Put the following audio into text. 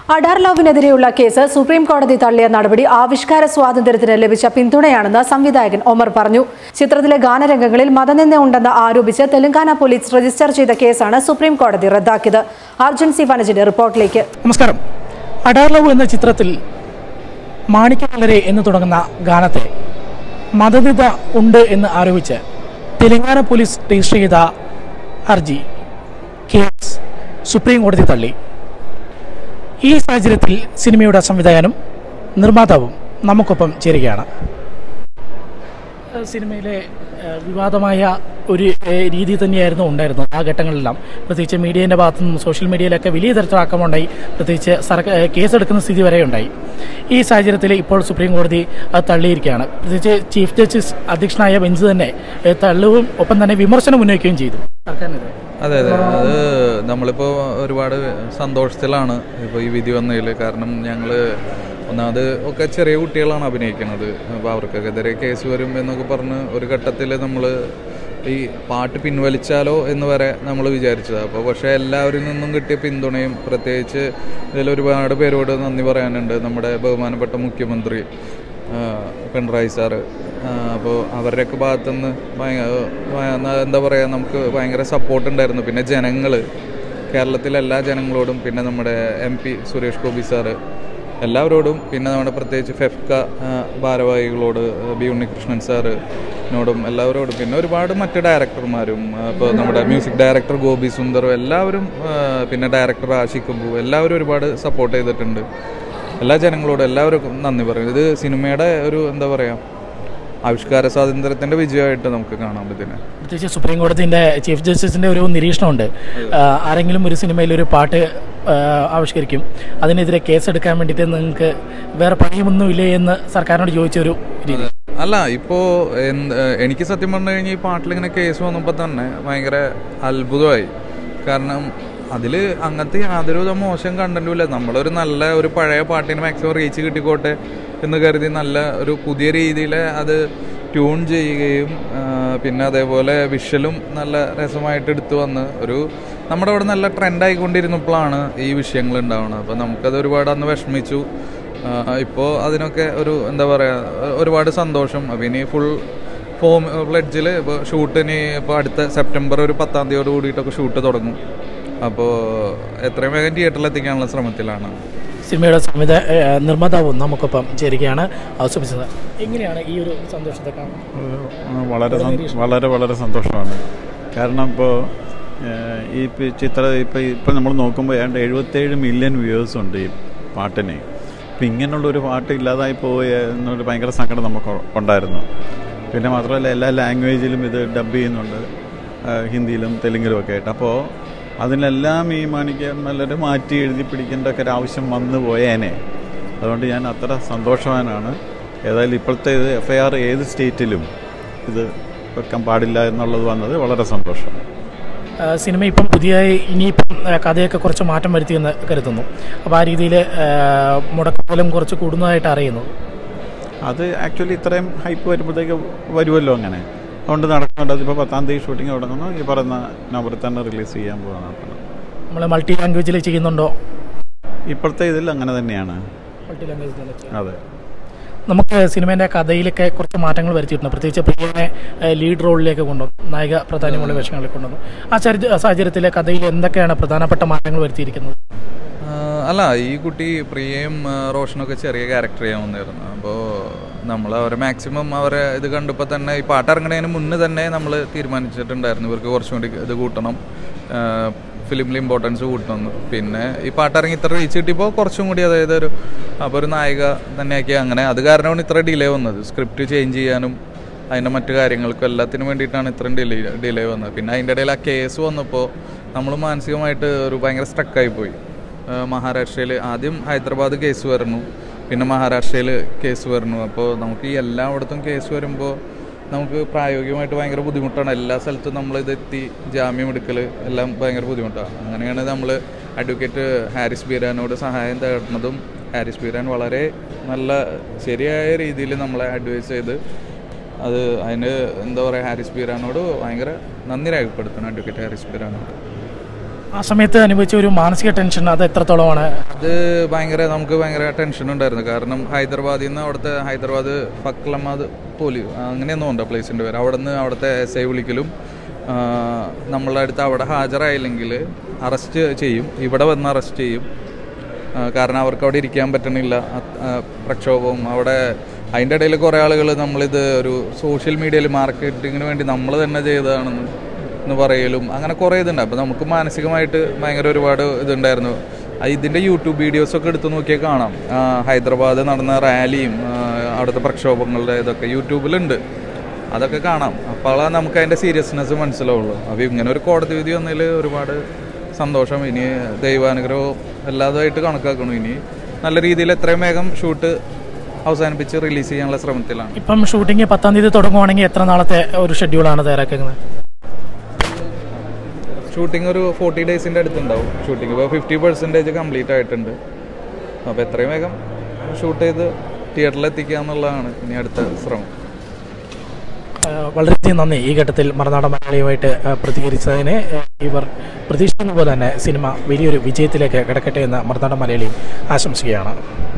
അഡാർ ലവിനെതിരെയുള്ള case supreme കോടതി തള്ളിയ നടപടി ആവിഷ്കാര സ്വാതന്ത്ര്യത്തിന് ലഭിച്ച പിന്തുണയാണെന്ന് സംവിധായകൻ ഒമർ പറഞ്ഞു ചിത്രത്തിലെ ഗാനരംഗങ്ങളിൽ മതനിന്ദ ഉണ്ടെന്ന് ആരോപിച്ച് തെലങ്കാന പോലീസ് രജിസ്റ്റർ ചെയ്ത കേസാണ് സുപ്രീം കോടതി റദ്ദാക്കിയത് അർജുൻ സി വനജിന്റെ റിപ്പോർട്ടിലേക്ക് നമസ്കാരം അഡാർ ലവ് എന്ന ചിത്രത്തിൽ മാണിക്യമലരെ എന്ന് തുടങ്ങുന്ന ഗാനത്തെ മതനിത ഉണ്ട് എന്ന് ആരോപിച്ച് തെലങ്കാന പോലീസ് രജിസ്റ്റർ ചെയ്ത ഹർജി കേസ് സുപ്രീം കോടതി തള്ളി ഈ സാഹചര്യത്തിൽ സിനിമയുടെ സംവിധായകനും നിർമ്മാതാവും നമുക്കൊപ്പം ചേരുകയാണ് സിനിമയിലെ ഏഹ്, വിവാദമായ ഒരു ഏഹ്, രീതി തന്നെയായിരുന്നു ഉണ്ടായിരുന്നത് ആ ഘട്ടങ്ങളിലെല്ലാം പ്രത്യേകിച്ച് മീഡിയയുടെ ഭാഗത്തു നിന്നും സോഷ്യൽ മീഡിയയിലൊക്കെ വലിയ തരത്തിൽ ആക്രമണമുണ്ടായി പ്രത്യേകിച്ച് സർക്കാർ ഏഹ്, കേസെടുക്കുന്ന സ്ഥിതി വരെ ഉണ്ടായി ഈ സാഹചര്യത്തിൽ ഇപ്പോൾ സുപ്രീം കോടതി അത് തള്ളിയിരിക്കുകയാണ് പ്രത്യേകിച്ച് ചീഫ് ജസ്റ്റിസ് അധ്യക്ഷനായ ബെഞ്ച് തന്നെ ഏഹ്, തള്ളുകയും ഒപ്പം തന്നെ വിമർശനം ഉന്നയിക്കുകയും ചെയ്തു സർക്കാരിനെതിരെ അതെ അതെ അത് നമ്മളിപ്പോൾ ഒരുപാട് സന്തോഷത്തിലാണ് ഇപ്പോൾ ഈ വിധി വന്നതിൽ കാരണം ഞങ്ങൾ ഒന്നാമത് ഒക്കെ ചെറിയ കുട്ടികളാണ് അഭിനയിക്കുന്നത് അപ്പോൾ അവർക്കെതിരെ കേസ് വരും എന്നൊക്കെ പറഞ്ഞ് ഒരു ഘട്ടത്തിൽ നമ്മൾ ഈ പാട്ട് പിൻവലിച്ചാലോ എന്ന് വരെ നമ്മൾ വിചാരിച്ചത് അപ്പോൾ പക്ഷേ എല്ലാവരിൽ നിന്നും കിട്ടിയ പിന്തുണയും പ്രത്യേകിച്ച് ഇതിൽ ഒരുപാട് പേരോട് നന്ദി പറയാനുണ്ട് നമ്മുടെ ബഹുമാനപ്പെട്ട മുഖ്യമന്ത്രി ആ, പിണറായി സാറ് അപ്പോൾ അവരുടെയൊക്കെ ഭാഗത്തുനിന്ന് ഭയങ്കര എന്താ പറയുക നമുക്ക് ഭയങ്കര സപ്പോർട്ട് ഉണ്ടായിരുന്നു പിന്നെ ജനങ്ങൾ കേരളത്തിലെ എല്ലാ ജനങ്ങളോടും പിന്നെ നമ്മുടെ M P Suresh Gopi sir എല്ലാവരോടും പിന്നെ നമ്മുടെ പ്രത്യേകിച്ച് ഫെഫ്ക ആ, ഭാരവാഹികളോട് ബി ഉണ്ണികൃഷ്ണൻ സാറിനോടും എല്ലാവരോടും പിന്നെ ഒരുപാട് മറ്റ് ഡയറക്ടർമാരും ഇപ്പോൾ നമ്മുടെ മ്യൂസിക് ഡയറക്ടർ ഗോപി സുന്ദറും എല്ലാവരും ആ, പിന്നെ ഡയറക്ടർ ആഷിഖ് കബു എല്ലാവരും ഒരുപാട് സപ്പോർട്ട് ചെയ്തിട്ടുണ്ട് എല്ലാ ജനങ്ങളോടും എല്ലാവർക്കും നന്ദി പറയും ഇത് സിനിമയുടെ ഒരു എന്താ പറയുക ആവിഷ്കാര സ്വാതന്ത്ര്യത്തിന്റെ വിജയമായിട്ട് നമുക്ക് കാണാൻ പറ്റുന്നത് പ്രത്യേകിച്ച് സുപ്രീം കോടതിന്റെ ചീഫ് ജസ്റ്റിസിന്റെ ഒരു നിരീക്ഷണമുണ്ട് ആ, ആരെങ്കിലും ഒരു സിനിമയിൽ ഒരു പാട്ട് ആ, ആവിഷ്കരിക്കും അതിനെതിരെ കേസെടുക്കാൻ വേണ്ടിയിട്ട് നിങ്ങൾക്ക് വേറെ പണിയൊന്നുമില്ലേ എന്ന് സർക്കാരിനോട് ചോദിച്ച ഒരു രീതി അല്ല ഇപ്പോൾ എനിക്ക് സത്യം പറഞ്ഞു കഴിഞ്ഞാൽ ഈ പാട്ടിൽ ഇങ്ങനെ കേസ് വന്നപ്പോൾ തന്നെ ഭയങ്കര അത്ഭുതമായി കാരണം അതിൽ അങ്ങനത്തെ യാതൊരു വിധ മോശം കണ്ടന്റും ഇല്ല നമ്മളൊരു നല്ല ഒരു പഴയ പാട്ടിന് മാക്സിമം റീച്ച് കിട്ടിക്കോട്ടെ എന്ന് കരുതി നല്ല ഒരു പുതിയ രീതിയിൽ അത് ട്യൂൺ ചെയ്യുകയും ആ, പിന്നെ അതേപോലെ വിഷ്വലും നല്ല രസമായിട്ട് എടുത്തു വന്ന് ഒരു നമ്മുടെ അവിടെ നല്ല ട്രെൻഡ് ആയിക്കൊണ്ടിരുന്നപ്പോഴാണ് ഈ വിഷയങ്ങൾ ഉണ്ടാവുന്നത് അപ്പോൾ നമുക്കത് ഒരുപാട് അന്ന് വിഷമിച്ചു ഇപ്പോൾ അതിനൊക്കെ ഒരു എന്താ പറയുക ഒരുപാട് സന്തോഷം അപ്പം ഇനി ഫുൾ ഫോം പ്ലെഡ്ജിൽ ഇപ്പോൾ ഷൂട്ടിന് ഇപ്പോൾ അടുത്ത സെപ്റ്റംബർ ഒരു പത്താം തീയതിയോട് കൂടിയിട്ടൊക്കെ ഷൂട്ട് തുടങ്ങും അപ്പോൾ എത്രയും വേഗം തിയേറ്ററിൽ എത്തിക്കാനുള്ള ശ്രമത്തിലാണ് സിനിമയുടെ സംവിധാ ഏ, നിർമ്മാതാവും നമുക്കൊപ്പം ചേരുകയാണ് അവസരിച്ചത് എങ്ങനെയാണ് ഈ ഒരു സന്തോഷത്തെ കാണുന്നത് ആ, വളരെ സന്തോ- വളരെ വളരെ സന്തോഷമാണ് കാരണം ഇപ്പോൾ ഈ പി- ചിത്ര ഇപ്പോൾ ഇപ്പോൾ നമ്മൾ നോക്കുമ്പോൾ ഏതാണ്ട് എഴുപത്തേഴ് മില്യൺ വ്യൂവേഴ്സ് ഉണ്ട് ഈ പാട്ടിന് ഇപ്പം ഇങ്ങനെയുള്ളൊരു പാട്ട് ഇല്ലാതായി പോയ എന്നൊരു ഭയങ്കര സങ്കടം നമുക്ക് ഉണ്ടായിരുന്നു പിന്നെ മാത്രമല്ല എല്ലാ ലാംഗ്വേജിലും ഇത് ഡബ് ചെയ്യുന്നുണ്ട് ആ, ഹിന്ദിയിലും തെലുങ്കിലും ഒക്കെ ആയിട്ട് അപ്പോൾ അതിനെല്ലാം ഈ മാണിക്യം നല്ലൊരു മാറ്റി എഴുതി പിടിക്കേണ്ട ഒക്കെ ഒരു ആവശ്യം വന്നു പോയേനെ അതുകൊണ്ട് ഞാൻ അത്ര സന്തോഷവാനാണ് ഏതായാലും ഇപ്പോഴത്തെ ഇത് എഫ് ഐ ആർ ഏത് സ്റ്റേറ്റിലും ഇത് വെക്കാൻ പാടില്ല എന്നുള്ളത് വന്നത് വളരെ സന്തോഷം ആ, സിനിമ ഇപ്പം പുതിയതായി ഇനിയിപ്പം ആ, കഥയൊക്കെ കുറച്ച് മാറ്റം വരുത്തിയെന്ന് കരുതുന്നു അപ്പോൾ ആ രീതിയിൽ മുടക്കപ്പോലും കുറച്ച് കൂടുന്നതായിട്ട് അറിയുന്നു അത് ആക്ച്വലി ഇത്രയും ഹൈപ്പ് വരുമ്പോഴത്തേക്ക് വരുമല്ലോ അങ്ങനെ അതുകൊണ്ട് നടക്കുന്നുണ്ട് അതിപ്പോൾ പത്താം തീയതി ഷൂട്ടിംഗ് തുടങ്ങുന്നു ഈ പറയുന്ന നവംബറിൽ തന്നെ റിലീസ് ചെയ്യാൻ പോകുന്നതാണ് നമ്മൾ മൾട്ടി ലാംഗ്വേജിൽ ചെയ്യുന്നുണ്ടോ ഇപ്പോഴത്തെ ഇതിൽ അങ്ങനെ തന്നെയാണ് മൾട്ടി ലാംഗ്വേജിൽ അതെ നമുക്ക് സിനിമേൻ്റെ കഥയിലൊക്കെ കുറച്ച് മാറ്റങ്ങൾ വരുത്തിയിട്ടുണ്ട് പ്രത്യേകിച്ച് പ്രിയനെ ലീഡ് റോളിലേക്ക് കൊണ്ടുവന്നു നായിക പ്രാധാന്യമുള്ള വേഷങ്ങളിൽ കൊണ്ടുവന്നു ആ ചരി- സാഹചര്യത്തിൽ കഥയിൽ എന്തൊക്കെയാണ് പ്രധാനപ്പെട്ട മാറ്റങ്ങൾ വരുത്തിയിരിക്കുന്നത് ആ, അല്ല ഈ കുട്ടി പ്രിയയും ആ, റോഷനൊക്കെ ചെറിയ ക്യാരക്ടർ ചെയ്യാൻ വന്നിരുന്നു അപ്പോൾ നമ്മൾ അവരെ മാക്സിമം അവരെ ഇത് കണ്ടപ്പോൾ തന്നെ ഈ പാട്ട് ഇറങ്ങുന്നതിന് മുന്നേ തന്നെ നമ്മൾ തീരുമാനിച്ചിട്ടുണ്ടായിരുന്നു ഇവർക്ക് കുറച്ചും കൂടി ഇത് കൂട്ടണം ഫിലിമിൽ ഇമ്പോർട്ടൻസ് കൂട്ടണമെന്ന് പിന്നെ ഈ പാട്ട് ഇറങ്ങി ഇത്ര റീച്ച് കിട്ടിയപ്പോൾ കുറച്ചും കൂടി അതായത് ഒരു അപ്പോൾ ഒരു നായിക തന്നെയാക്കി അങ്ങനെ അത് കാരണമാണ് ഇത്ര ഡിലേ വന്നത് സ്ക്രിപ്റ്റ് ചേഞ്ച് ചെയ്യാനും അതിൻ്റെ മറ്റു കാര്യങ്ങൾക്കും എല്ലാത്തിനും വേണ്ടിയിട്ടാണ് ഇത്രയും ഡിലേ ഡിലേ വന്നത് പിന്നെ അതിൻ്റെ ഇടയിൽ ആ കേസ് വന്നപ്പോൾ നമ്മൾ മാനസികമായിട്ട് ഒരു ഭയങ്കര സ്ട്രക്കായി പോയി മഹാരാഷ്ട്രയിൽ ആദ്യം ഹൈദരാബാദ് കേസ് വരുന്നു പിന്നെ മഹാരാഷ്ട്രയിൽ കേസ് വരുന്നു അപ്പോൾ നമുക്ക് ഈ എല്ലായിടത്തും കേസ് വരുമ്പോൾ നമുക്ക് പ്രായോഗികമായിട്ട് ഭയങ്കര ബുദ്ധിമുട്ടാണ് എല്ലാ സ്ഥലത്തും നമ്മൾ ഇതെത്തി ജാമ്യം എടുക്കൽ എല്ലാം ഭയങ്കര ബുദ്ധിമുട്ടാണ് അങ്ങനെയാണ് നമ്മൾ അഡ്വക്കേറ്റ് ഹാരിസ് ബീരാനോട് സഹായം തേടുന്നതും ഹാരിസ് ബീരാൻ വളരെ നല്ല ശരിയായ രീതിയിൽ നമ്മളെ അഡ്വൈസ് ചെയ്ത് അത് അതിന് എന്താ പറയുക ഹാരിസ് ബീരാനോട് ഭയങ്കര നന്ദി രേഖപ്പെടുത്തണം അഡ്വക്കേറ്റ് ഹാരിസ് ബീരാനോട് ആ സമയത്ത് അനുഭവിച്ച ഒരു മാനസിക ടെൻഷൻ അത് എത്രത്തോളമാണ് അത് ഭയങ്കര നമുക്ക് ഭയങ്കര ടെൻഷൻ ഉണ്ടായിരുന്നു കാരണം ഹൈദരാബാദിൽ നിന്ന് അവിടുത്തെ ഹൈദരാബാദ് ഫക്ലമാദ് പോലി അങ്ങനെയൊന്നും ഉണ്ട് പ്ലേസിൻ്റെ പേര് അവിടെ നിന്ന് അവിടുത്തെ എസ് ഐ വിളിക്കലും ആ, നമ്മളുടെ അടുത്ത് അവിടെ ഹാജരായില്ലെങ്കിൽ അറസ്റ്റ് ചെയ്യും ഇവിടെ വന്ന് അറസ്റ്റ് ചെയ്യും ആ, കാരണം അവർക്ക് അവിടെ ഇരിക്കാൻ പറ്റണില്ല അത്, ആ, പ്രക്ഷോഭവും അവിടെ അതിൻ്റെ ഇടയിൽ കുറേ ആളുകൾ നമ്മളിത് ഒരു സോഷ്യൽ മീഡിയയിൽ മാർക്കറ്റിങ്ങിന് വേണ്ടി നമ്മൾ തന്നെ ചെയ്തതാണെന്ന് എന്ന് പറയലും അങ്ങനെ കുറേ ഇതുണ്ട് അപ്പോൾ നമുക്ക് മാനസികമായിട്ട് ഭയങ്കര ഒരുപാട് ഇതുണ്ടായിരുന്നു ആ, ഇതിൻ്റെ യൂട്യൂബ് വീഡിയോസൊക്കെ എടുത്ത് നോക്കിയാൽ കാണാം ആ, ഹൈദരാബാദ് നടന്ന റാലിയും ആ, അവിടുത്തെ പ്രക്ഷോഭങ്ങളുടെ ഇതൊക്കെ യൂട്യൂബിലുണ്ട് അതൊക്കെ കാണാം അപ്പോഴാണ് നമുക്ക് അതിൻ്റെ സീരിയസ്നെസ് മനസ്സിലാവുള്ളൂ അപ്പോൾ ഇങ്ങനെ ഒരു കോടതി വിധി വന്നതിൽ ഒരുപാട് സന്തോഷം ഇനി ദൈവാനുഗ്രഹവും എല്ലാതുമായിട്ട് കണക്കാക്കണം ഇനി നല്ല രീതിയിൽ എത്രയും വേഗം ഷൂട്ട് അവസാനിപ്പിച്ച് റിലീസ് ചെയ്യാനുള്ള ശ്രമത്തിലാണ് ഇപ്പം ഷൂട്ടിംഗ് പത്താം തീയതി തുടങ്ങുവാണെങ്കിൽ എത്ര നാളത്തെ ഒരു ഷെഡ്യൂളാണ് തയ്യാറാക്കുന്നത് ഷൂട്ടിംഗ് ഒരു ഫോർട്ടി ഡേയ്സിൻ്റെ അടുത്തുണ്ടാവും ഷൂട്ടിംഗ് ഇപ്പോൾ ഫിഫ്റ്റി പെർസെൻറ്റേജ് കംപ്ലീറ്റ് ആയിട്ടുണ്ട് അപ്പോൾ എത്രയും വേഗം ഷൂട്ട് ചെയ്ത് തിയേറ്ററിൽ എത്തിക്കുക എന്നുള്ളതാണ് ഇനി അടുത്ത ശ്രമം ഏഹ് വളരെയധികം നന്ദി ഈ ഘട്ടത്തിൽ മറുനാടൻ മലയാളിയുമായിട്ട് ഏഹ് പ്രതികരിച്ചതിന് ഏഹ് ഇവർ പ്രതീക്ഷിക്കുന്ന പോലെ തന്നെ സിനിമ വലിയൊരു വിജയത്തിലേക്ക് കിടക്കട്ടെ എന്ന് മറുനാടൻ മലയാളി ആശംസിക്കുകയാണ്